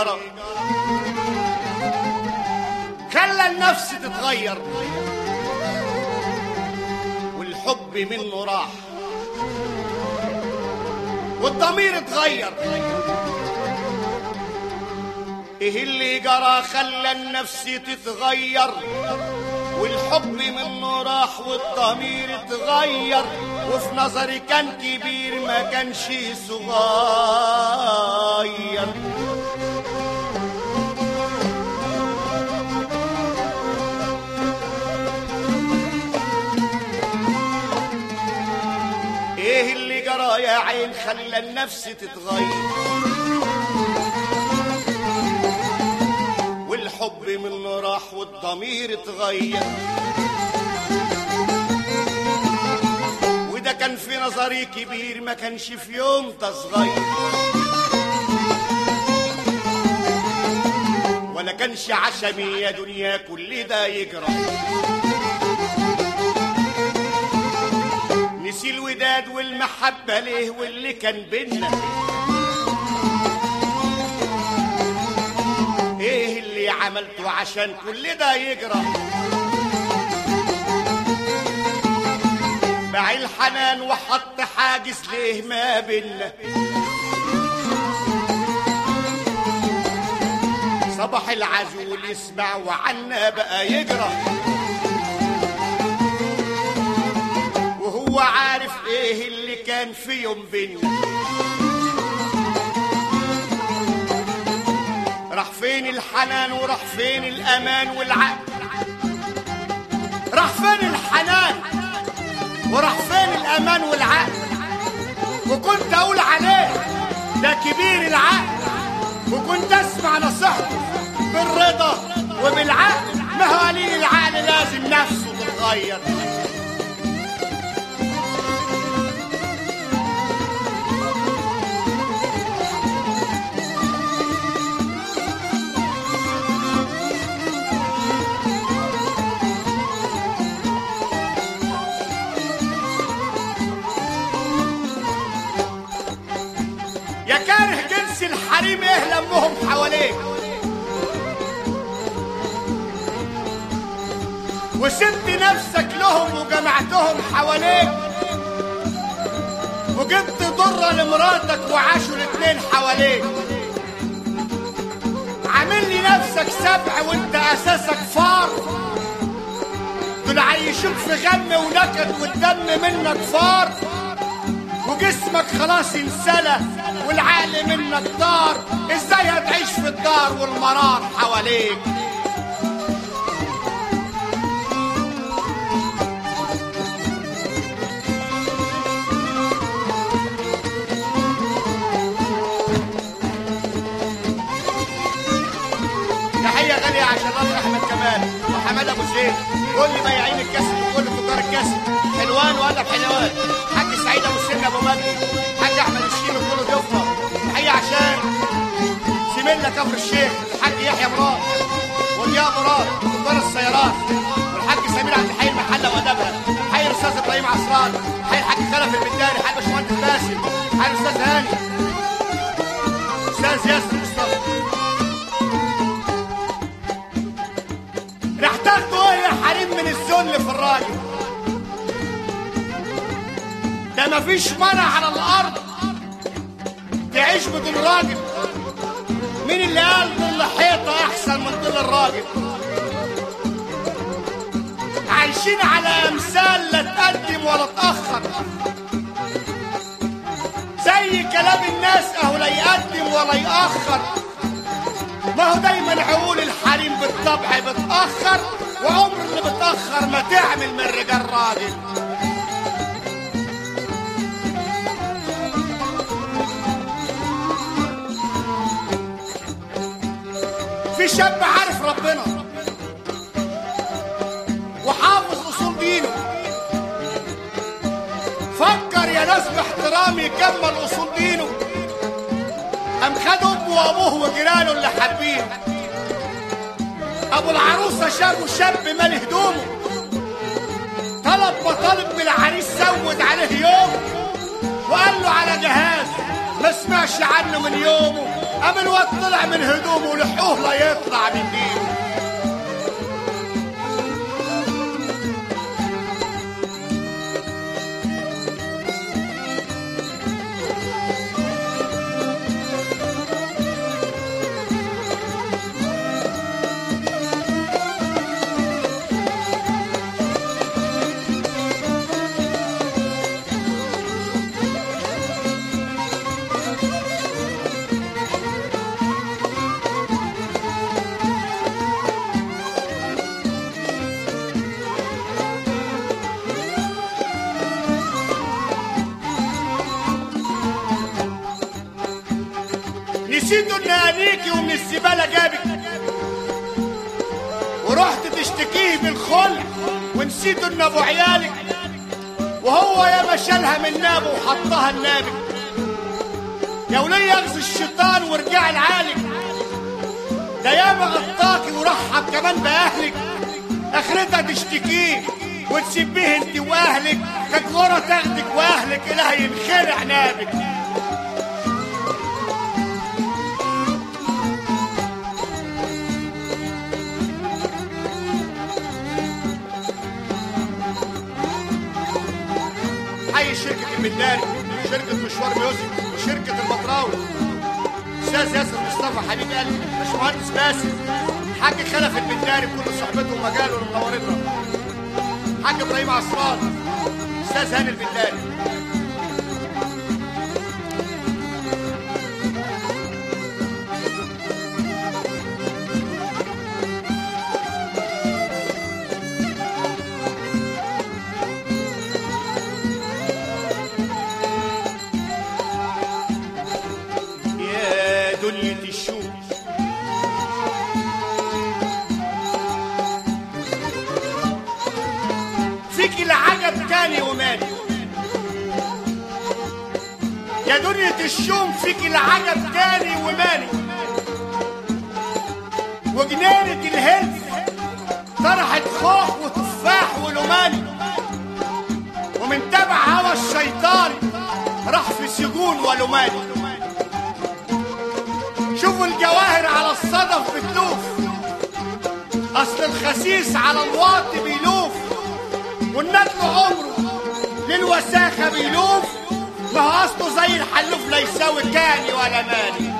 جرى خلى النفس تتغير والحب منه راح والضمير اتغير ايه اللي جرى خلى النفس تتغير والحب منه راح والضمير اتغير وفي نظري كان كبير ما كانش صغير ايه اللي جرى يا عين خلى النفس تتغير والحب منه راح والضمير اتغير وده كان في نظري كبير ما كانش في يوم تصغير ولا كانش عشمي يا دنيا كل ده يجرى نسي الوداد والمحبة ليه واللي كان بينا ايه اللي عملته عشان كل ده يجرى باع الحنان وحط حاجز ليه ما بينا صبح العزول يسمع وعنا بقى يجرى وهو عارف ايه اللي كان في يوم بينا راح فين الحنان وراح فين الامان والعقل راح فين الحنان وراح فين الامان والعقل وكنت اقول عليه ده كبير العقل وكنت اسمع نصيحته بالرضا وبالعقل ما هو قليل العقل لازم نفسه تتغير يا كاره جنس الحريم ايه لمهم حواليك وسبت نفسك لهم وجمعتهم حواليك وجبت ضرة لمراتك وعاشوا الاتنين حواليك عامل لي نفسك سبع وانت اساسك فار دول عايشوك في غم ونكد والدم منك فار وجسمك خلاص انسلى والعقل منك طار ازاي هتعيش في الدار والمرار حواليك تحية غالية عشان رب أحمد كمال وحماد أبو زيد كل بياعين الكسر وكل تجار الكسر حلوان وأدب حلوان حاج سعيد أبو السن أبو مجدي حاج أحمد الشيم وكل ضيوفنا تحية عشان زميلنا كفر الشيخ الحاج يحيى مراد وضياء مراد تجار السيارات والحاج سمير عبد الحي المحلة وأدبها حي الأستاذ إبراهيم عصران حي الحاج خلف البداري حي باشمهندس باسم حي الأستاذ هاني أستاذ ياسر مصطفى راح تاخدوا ايه يا حريم من الذل في الراجل ده مفيش منع على الارض تعيش بدون راجل مين اللي قال ظل حيطة احسن من ظل الراجل عايشين على امثال لا تقدم ولا تاخر زي كلام الناس اهو لا يقدم ولا ياخر ما هو دايما عقول الحريم بالطبع بتأخر وعمر اللي بتأخر ما تعمل من رجال راجل في شاب عارف ربنا وحافظ اصول دينه فكر يا ناس باحترامي يكمل اصول دينه قام خد امه وابوه وجيرانه اللي حابينه ابو العروسه شافه شاب مال هدومه طلب مطالب من العريس زود عليه يوم وقال له على جهاز ما سمعش عنه من يومه قام الواد طلع من هدومه لحوه لا يطلع من دينه نسيتوا ان انيكي ومن الزباله جابك ورحت تشتكيه بالخلع ونسيتوا ان ابو عيالك وهو ياما شالها من نابه وحطها لنابك يا ولي يغزي الشيطان ورجع لعالك ده ياما غطاكي ورحب كمان باهلك اخرتها تشتكيه وتسيبيه انت واهلك كانت غرة تاخدك واهلك الها ينخرع نابك حي شركة المداري شركة مشوار ميوزك وشركة المطراوي أستاذ ياسر مصطفى حبيب قلبي باشمهندس باسم حاج خلف المداري بكل صحبته ومجاله اللي منورنا حاج ابراهيم عصران استاذ هاني المداري يا دنيا الشوق فيك العجب تاني ومالي يا دنيا الشوم فيك العجب تاني ومالي وجنينة الهلف طرحت خوخ وتفاح ولوماني ومن تبع هوى الشيطان راح في سجون ولوماني شوفوا الجواهر على الصدف بتلوف اصل الخسيس على الواطي بيلوف والندل عمره للوساخة بيلوف ما هو اصله زي الحلوف لا يساوي كاني ولا ماني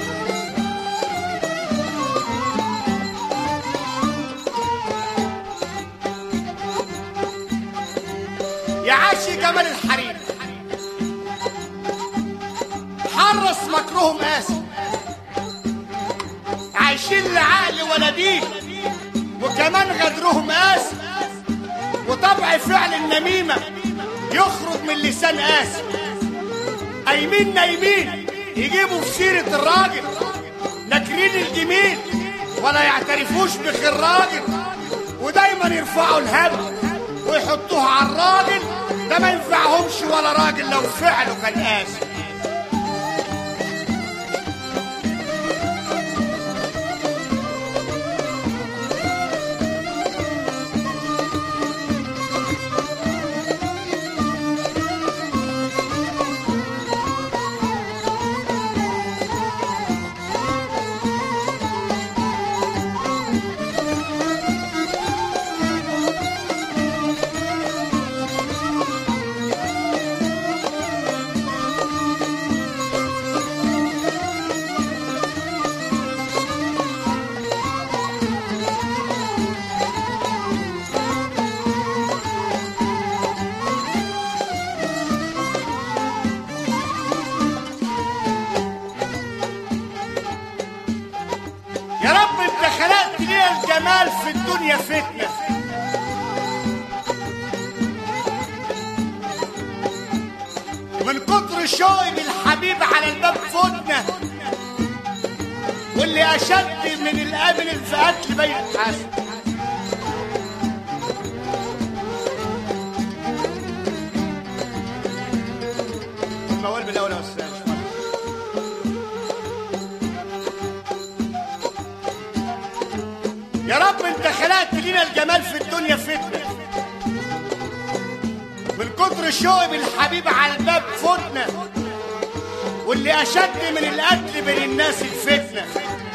يا عاشي جمال الحريم حرص مكرهم قاسي عايشين لعقل ولا دين وكمان غدرهم قاسي وطبع فعل النميمة يخرج من لسان قاسي قايمين نايمين يجيبوا في سيرة الراجل ناكرين الجميل ولا يعترفوش بخير راجل ودايما يرفعوا الهم ويحطوها على الراجل ده ما ينفعهمش ولا راجل لو فعله كان قاسي يا رب انت خلقت لي الجمال في الدنيا فتنة من كتر شوقي بالحبيب على الباب فتنة واللي أشد من الأمن الفئات لبيت حسن الموال بالأول يا أستاذ يا رب انت خلقت لينا الجمال في الدنيا فتنة من كتر شوقي بالحبيب على الباب فتنة واللي اشد من القتل بين الناس الفتنه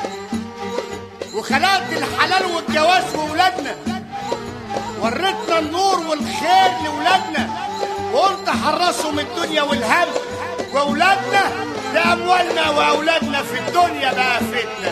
وخلقت الحلال والجواز في ولادنا وريتنا النور والخير لولادنا وقلت حرصهم الدنيا والهم واولادنا ده اموالنا واولادنا في الدنيا بقى فتنه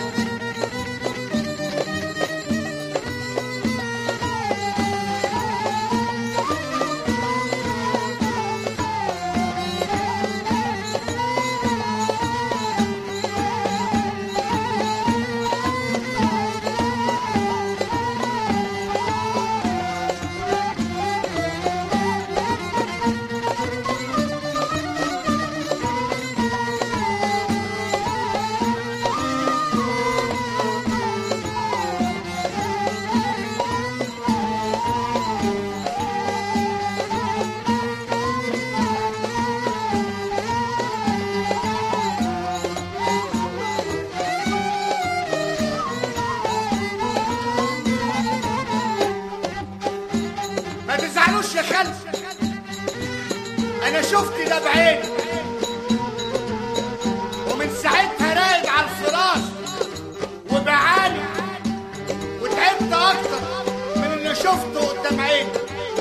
ما تزعلوش يا خالد انا شفت ده بعيني ومن ساعتها راقد على الفراش وبعاني وتعبت اكتر من اللي شفته قدام عيني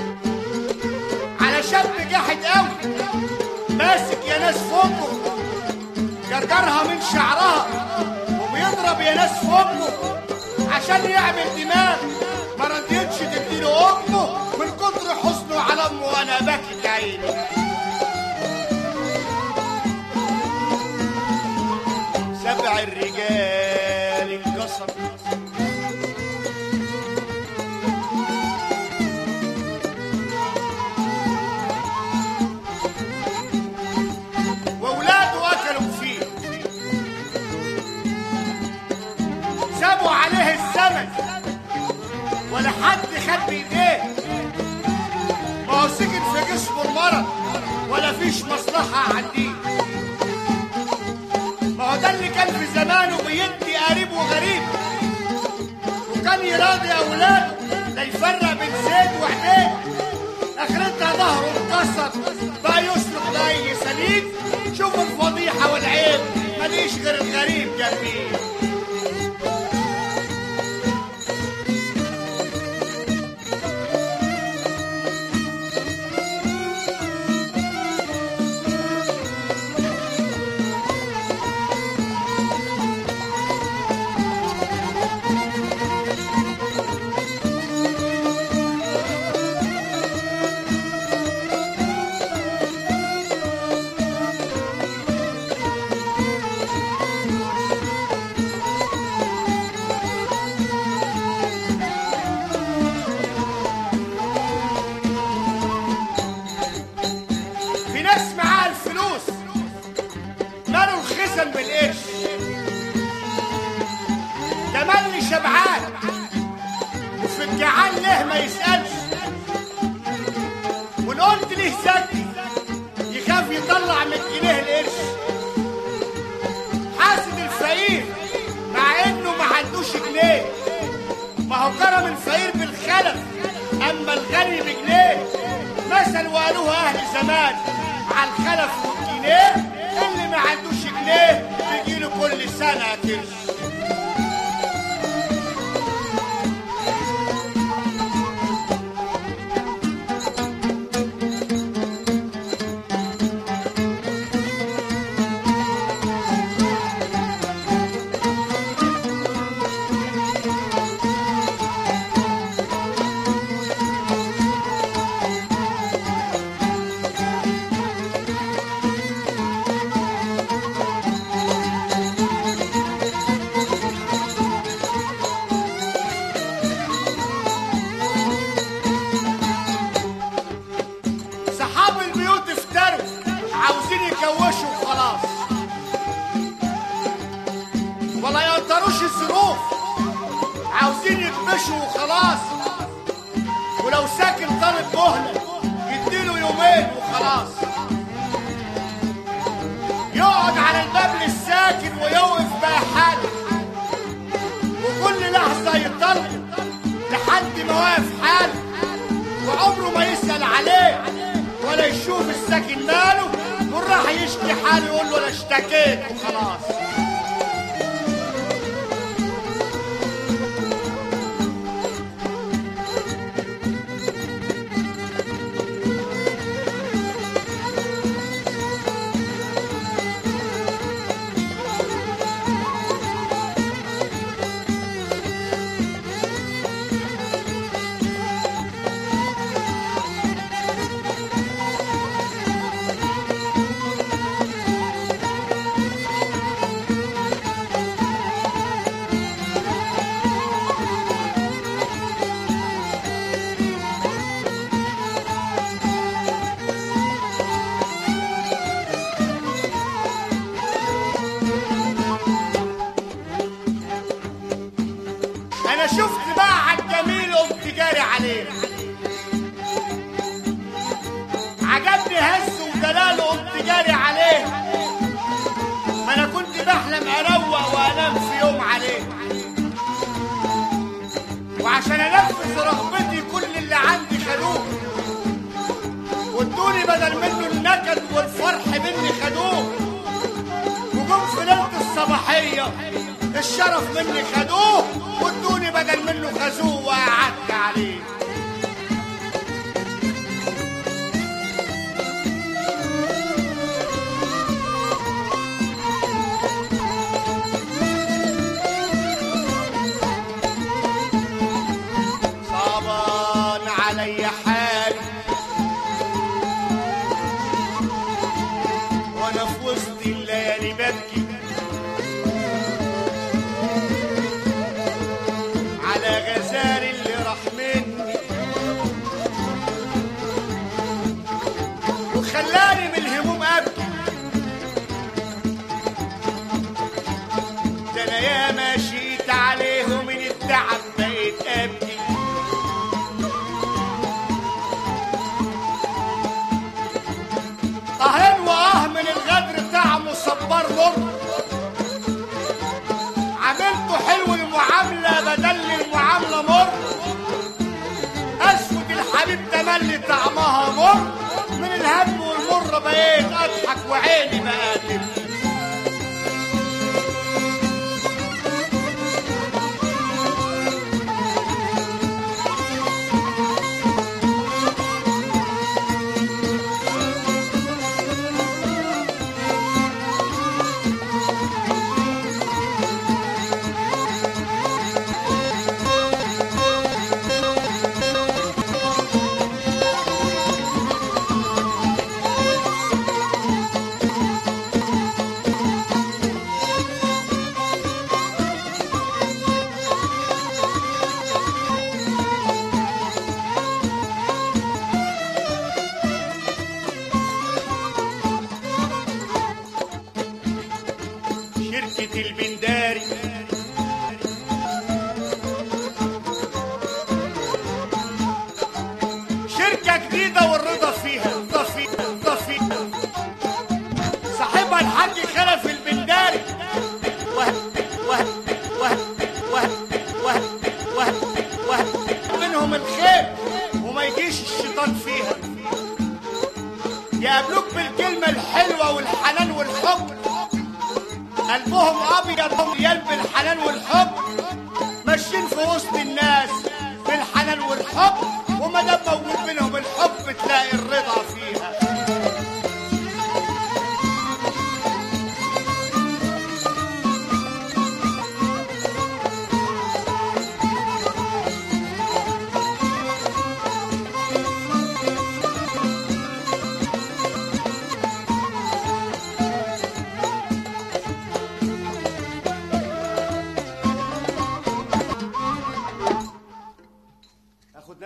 على شاب جاحد قوي ماسك يا ناس فوقه جرجرها من شعرها وبيضرب يا ناس فوقه عشان يعمل دماغ ما رضيتش تديله امه من كتر حزنه على امه وانا باكي يا عيني سبع الرجال انكسر واولاده اكلوا فيه سابوا عليه السمك ولا حد خد بايديه ما هو سكن في جسمه المرض ولا فيش مصلحة عنديه ما هو ده اللي كان في زمانه بيدي قريب وغريب وكان يراضي اولاده لا يفرق بين زيد وحدين اخرتها ظهره اتكسر بقى يسلك زي سليم شوفوا الفضيحة والعيب ماليش غير الغريب جنبيه في ناس معاها الفلوس مالوا الخزن بالقرش ده مالي شبعان وفي الجعان ليه ما يسألش وان قلت ليه سدي يخاف يطلع من جنيه القرش حاسد الفقير مع انه ما عندوش جنيه ما هو كرم الفقير بالخلف اما الغني بجنيه مثل وقالوه اهل زمان على الخلف والجنيه اللي ما عندوش جنيه بيجيله كل سنه كرش صحاب البيوت افتروا عاوزين يكوشوا وخلاص ولا يقدروش الظروف عاوزين يكبشوا وخلاص ولو ساكن طالب مهلة يديله يومين وخلاص يقعد على الباب للساكن ويوقف بقى حاله وكل لحظة يطلق لحد ما واقف حاله وعمره ما يسأل عليه ولا يشوف الساكن ماله راح يشكي حاله يقول له انا اشتكيت وخلاص انا شفت بقى الجميل قمت جاري عليه عجبني هز ودلاله قمت جاري عليه ما انا كنت بحلم اروق وانام في يوم عليه وعشان انفذ رغبتي كل اللي عندي خدوه وادوني بدل منه النكد والفرح مني خدوه وجم في ليله الصباحيه الشرف مني خدوه وادوني بدل منه خزوه وقعدت عليه صعبان علي حالي وانا في وسط الليالي ببكي على غزال اللي راح مني وخلاني من الهموم ابكي ده انا يا مشيت عليه من التعب بقيت ابكي طهين واه من الغدر طعمه صبار مر عملته حلو المعاملة بدل المعاملة مر أسود الحبيب تملي طعمها مر من الهم والمر بقيت أضحك وعيني بقى تبكي شركة البنداري شركة جديدة والرضا فيها رضا فيها رضا فيها صاحبها الحاج خلف البنداري وه وه وه وه وه وه وه منهم الخير وما يجيش الشيطان فيها يقابلوك بالكلمة الحلوة والحنان والحب قلبهم ابيض هم يلب الحنان والحب ماشيين في وسط الناس بالحنان والحب